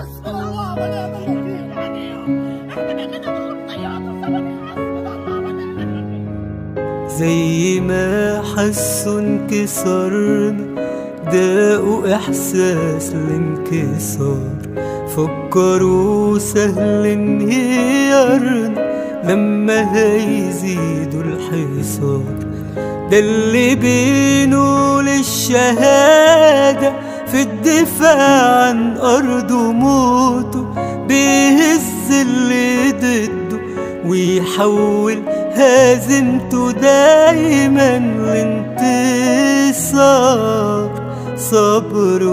حسبنا الله ونعم الوكيل عليهم احنا كده نقول طيارة الزمن حسبنا الله ونعم الوكيل زي ما حسوا انكسارنا داقوا إحساس الانكسار فكروا سهل انهيارنا لما هيزيدوا الحصار ده اللي بينه للشهادة في الدفاع عن أرضه وموته بيهز اللي ضده ويحول هزيمته دايما لانتصار صبر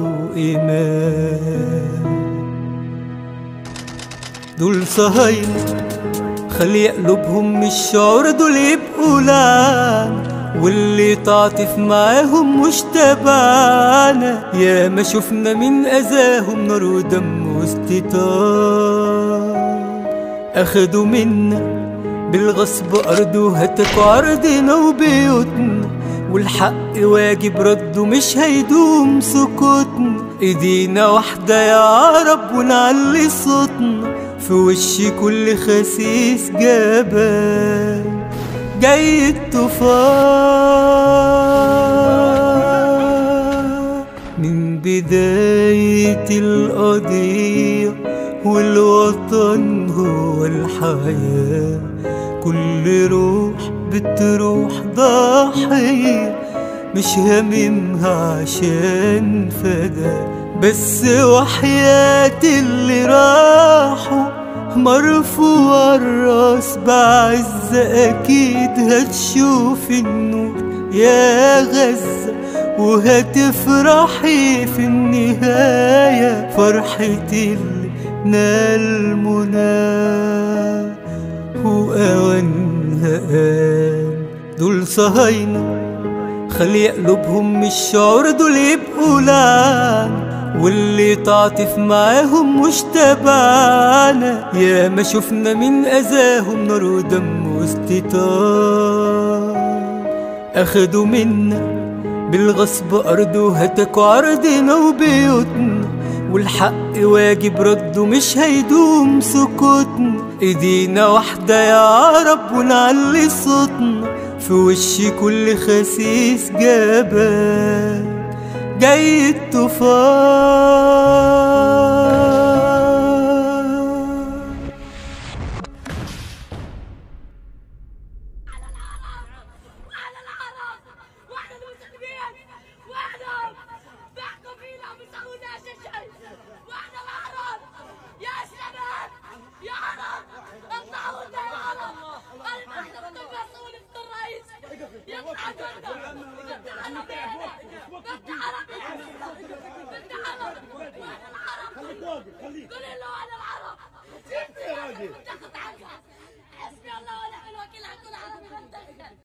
وإيمان دول صهاينة خلي قلوبهم مش شعور دول يبقوا لعن واللي تعاطف معاهم مش تبعنا يا ما شفنا من أذاهم نار ودم واستيطان أخدوا منا بالغصب أرضه هتكوا عرضنا وبيوتنا والحق واجب رده مش هيدوم سكوتنا ايدينا واحدة يا عرب ونعلي صوتنا في وش كل خسيس جبل جاي الطوفان من بداية القضية والوطن هو الحياة كل روح بتروح ضحية مش هاممها عشان فدا بس وحياة اللي راحوا مرفوع الراس بعز أكيد هتشوف النور يا غزة وهتفرحي في النهاية فرحة اللي نال منى وأوانها قام دول صهاينة خلي قلوبهم مش شعور دول يبقوا لعن واللي تعاطف معاهم مش تبعنا يا ما شفنا من أذاهم نار ودم واستيطان أخدوا منا بالغصب أرضه هتكوا عرضنا وبيوتنا والحق واجب رده مش هيدوم سكوتنا ايدينا واحدة يا عرب ونعلي صوتنا في وش كل خسيس جبل جاي الطوفان واحنا العرب واحنا المسلمين واحنا بيحكوا فينا وما بيسووناش شيء واحنا العرب يا شباب يا عرب اطلعوا لنا يا عرب احنا بدنا مسؤول في الرئيس يطلع لنا بدنا عربينا بدنا عربينا بدنا عرب واحنا العرب قول له انا العرب تاخذ عنها حسبي الله ونعم الوكيل حكون عربي